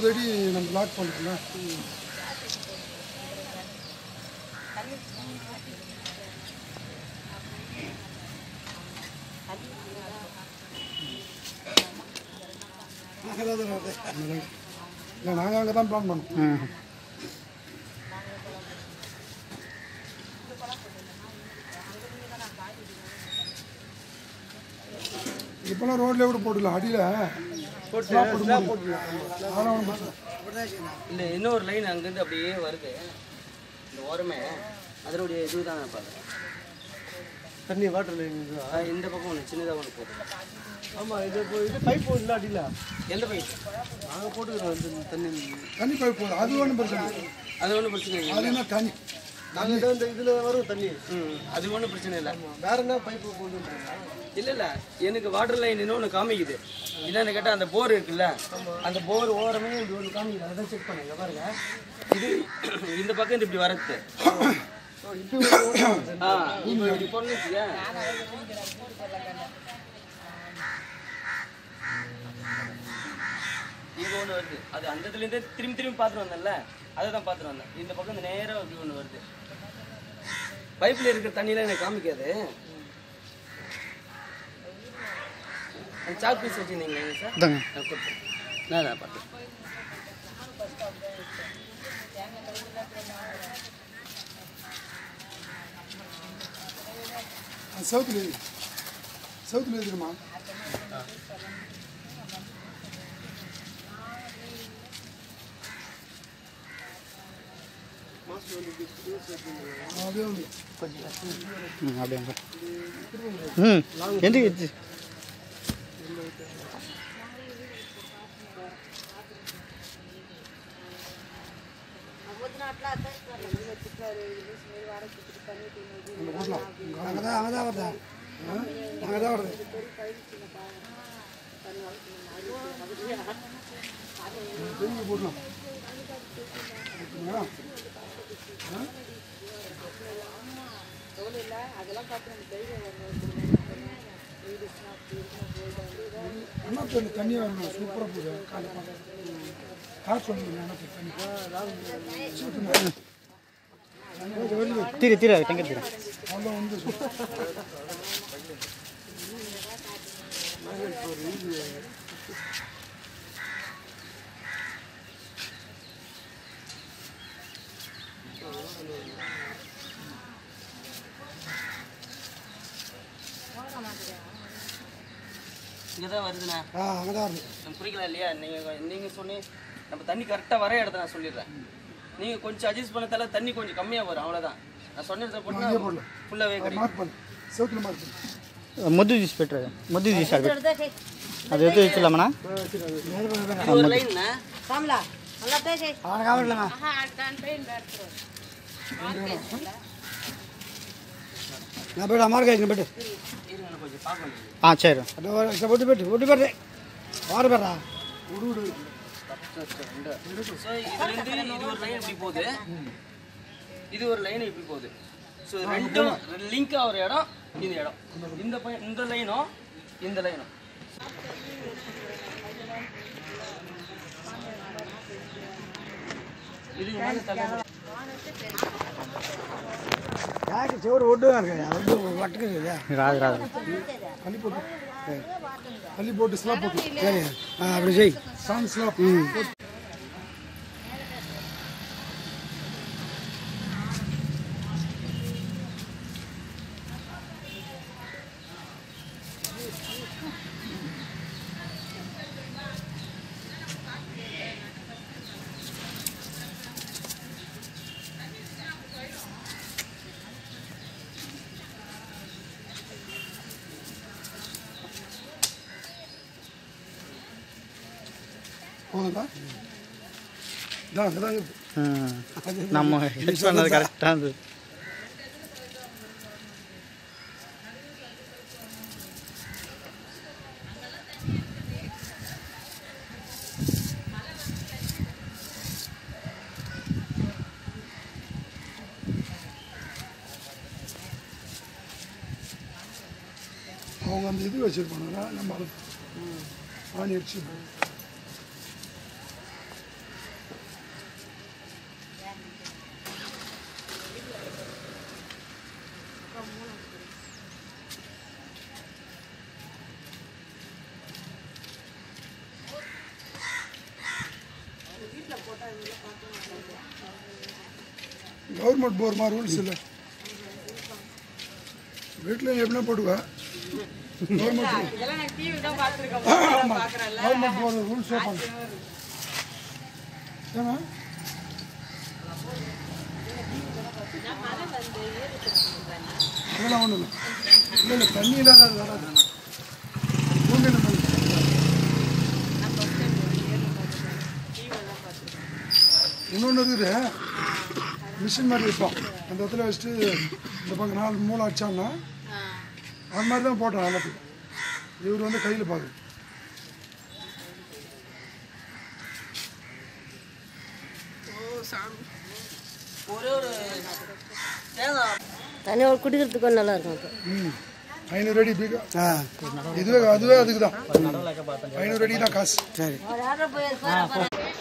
இருபது அடி நம்ம லாக் பண்ணிக்கலாம் இல்லை நாங்கள் அங்கே தான் பிளான் பண்ணோம் ம் இப்போலாம் ரோட்லேயே கூட போட்டுக்கலாம் அடியில் போட்டுக்கலாம் அதெல்லாம் ஒன்றும் பிரச்சனை இல்லை. இந்த இன்னொரு லைன் அங்கேருந்து அப்படியே வருது இந்த ஓரமே அதனுடைய இதுதான் பாருங்க தண்ணி வாட்டர் லைன் அஹ் இந்த பக்கம் ஒன்று சின்னதாக ஒன்று போகுது ஆமாம் இது இப்போ இது பைப் இல்லை அடியில் எந்த பைப் நாங்கள் போட்டுக்கிறோம் இந்த தண்ணி தண்ணி பைப் போதும் அது ஒன்றும் பிரச்சனை இல்லை அது ஒன்றும் பிரச்சனை இல்லை அது என்ன தண்ணி நாங்கள் இந்த இதில் வரும் தண்ணி ம் அது ஒன்றும் பிரச்சனை இல்லை வேற என்ன பைப்பு போகுதுன்றீங்களா இல்லை இல்லை எனக்கு வாட்டர் லைன் இன்னொன்று காமிக்குது என்னன்னு கேட்டால் அந்த போர் இருக்குல்ல அந்த போர் ஓரமே இப்படி ஒன்று காமிக்குது அதை செக் பண்ணுங்க பாருங்க இது இந்த பக்கம் இருந்து இப்படி வரது ஆ இப்போ இப்படி பொண்ணுச்சுங்க இங்க ஒன்று வருது அது அந்த இதுலேருந்தே திரும்பி திரும்பி பார்த்துட்டு வந்தேன்ல அதை தான் பார்த்துட்டு வந்தேன் இந்த பக்கம் இந்த நேராக இப்படி ஒன்று வருது பைப்பில் இருக்கிற தண்ணியெலாம் எனக்கு காமிக்காது அந்த சாக் பீஸ் வச்சுருந்தீங்களா சார் இதாங்க நான் கொடுத்தேன் நான் நான் பார்த்தேன் அது சவுத்தில் எழுதி சவுத்தில் எழுதிடுமா அப்படியே வந்து ம் அப்படியே அங்கே ம் ఎందుకు அங்கே போடலாம் அங்கே தான் அங்கே தான் வருதா அங்கே தான் வருது திரும்பி போடலாம் ஓகேங்களா? அண்ணா தண்ணி தண்ணியாக வரணும் சூப்பராக போகுது காலை பார்க்க காசு சொல்லுங்க அண்ணா தண்ணி சூப்பர் கொஞ்சம் வெளியே తీరు తీరు టెంక తీరు அவ்வளோ வந்து இங்கே தான் வருதுண்ணா ஆ அங்கே தான் இருக்கு எனக்கு புரியல இல்லையா நீங்கள் நீங்கள் சொன்னி நம்ம தண்ணி கரெக்டாக வர இடத்த நான் சொல்லிடுறேன் நீங்கள் கொஞ்சம் அட்ஜஸ்ட் பண்ணதால தண்ணி கொஞ்சம் கம்மியாக வரும் அவ்வளோதான் நான் சொன்னதை போட்டு ஃபுல்லாகவே கிடைக்கும் மார்க் பண்ணு செவத்தில் மார்க் பண்ணு ముద్దు తీసి పెట్టరు ముద్దు తీసాడు అది ఎత్తు ఇచ్చలేమన్నా இது ஒரு லைன்னா కమలా అలా చేసి அவனை காவலண்ணா நான் போய்ட்டு அம்மா இருக்கேன் இங்கே போய்ட்டு இருங்க கொஞ்சம் பார்க்கணும் సరే அப்படியே ஒட்டு பெட்டு ஒட்டு பெட்டு வாரு பேரா விடு விடு ஸோ இதுலேருந்து இது ஒரு லைன் இப்படி போகுது இது ஒரு லைன் இப்படி போகுது ஸோ ரெண்டும் லிங்க் ஆகிற இடம் இந்த இடம் இந்த பை இந்த லைனும் இந்த லைனும் இது மேலே தள்ளி யாருக்கு செவரு ஒட்டு தான் இருக்கு ஒட்டு வட்டுக்கு இருக்குதா రాదు రాదు தள்ளி போட்டு தள்ளி போட்டு ஸ்லாப் போட்டு சரி ஆ அப்படி செய் சாங் ஸ்லாப் ம் போதுதா இதான் அங்கே தான் இருக்குது நம்ம ஹெட் சொன்னது கரெக்டாக இருந்தது அவங்க அந்த இது வச்சுருப்பாங்க நம்ம அது ஆணி அடிச்சு கவர்மெண்ட் போர் மாதிரி ரூல்ஸ் இல்லை வீட்டில் எப்படின்னா போட்டுக்கா கவர்மெண்ட் இதெல்லாம் நான் டிவி தான் பார்த்துருக்கேன் கவர்மெண்ட் போர் ரூல்ஸே பண்ணு ஏன்னா அதெல்லாம் ஒன்றும் இல்லை இல்லை இல்லை தண்ணி இல்லாத அது வராது பூமியில் மண். இன்னொன்று இருக்குது மிஷின் மாதிரி வைப்போம் அந்த இடத்துல வச்சுட்டு இந்த பக்கம் நாலு மூளை அடிச்சான்னா அது மாதிரி தான் போட்டோம் எல்லாத்துக்கும் இவர் வந்து கையில் பார்க்குது ஒரே ஒரு தேங்காய் தண்ணி ஒரு குடிக்கிறதுக்கும் நல்லா இருக்கும் அப்போ ம் ஐநூறு அடி பீக்கா இதுவே அதுவே அதுக்கு தான் ஐநூறு அடி தான் காசு சரி ஒரு ஆர்டர் போய்